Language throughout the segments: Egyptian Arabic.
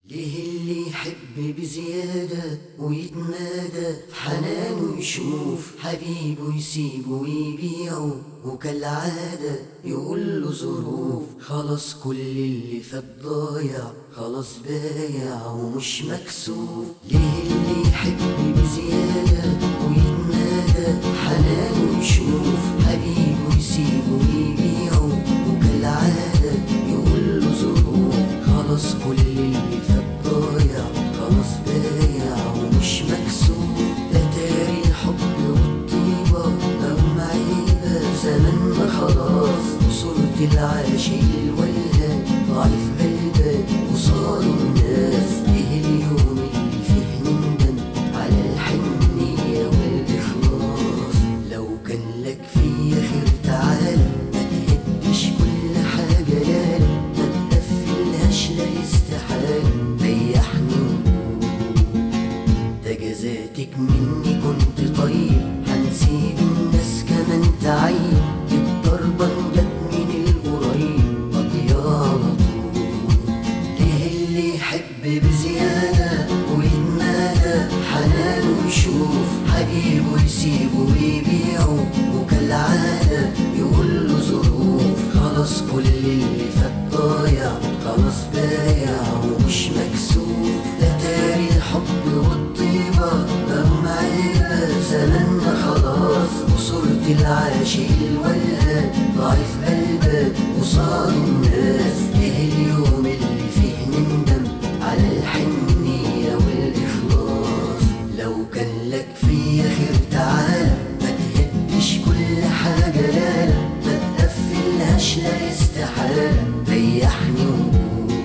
ليه اللي يحب بزيادة ويتنادى في حنانه يشوف حبيبه يسيبه ويبيعه وكالعادة يقول له ظروف خلاص كل اللي فات ضايع خلاص بايع ومش مكسوف ليه اللي يحب بزيادة ويتنادى في حنانه يشوف حبيبه يسيبه ويبيعه وكالعادة يقول له ظروف خلاص كل اللي فات ضايع خلاص بايع ومش مكسوف ده تاري الحب والطيبة أما عيبة زماننا خلاص وصورة العاشق الولهان ضعيف قلبك وصار الناس ايه اليوم اللي فيه نندم على الحنية والإخلاص لو كان لك فيا خير تعالى ما تهدش كل حاجة لالا ما تقفلهاش لا استحالة ريحني وقول ده جزاتك مني كنت طيب هنسيب الناس كمان تعيب الضربة جت من القريب قضية على طول ليه اللي يحب بزيادة ويتنادى حنانه يشوف حبيبه يسيبه ويبيعه وكالعادة يقول له ظروف خلاص كل اللي فات ضايع خلاص بايع ومش مكسوف ده تاري الحب والطيبة أما عيبة زماننا خلاص وصورة العاشق الولهان ضعيف قلبك وصار الناس ايه اليوم اللي فيه نندم على الحنية والإخلاص لو كان لك فيا خير تعالى ما تهدش كل حاجة لالا ما تقفلهاش لا استحالة ريحني وقول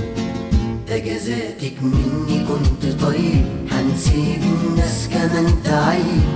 ده جزاتك مني كنت طيب هنسيب الناس كمان تعيب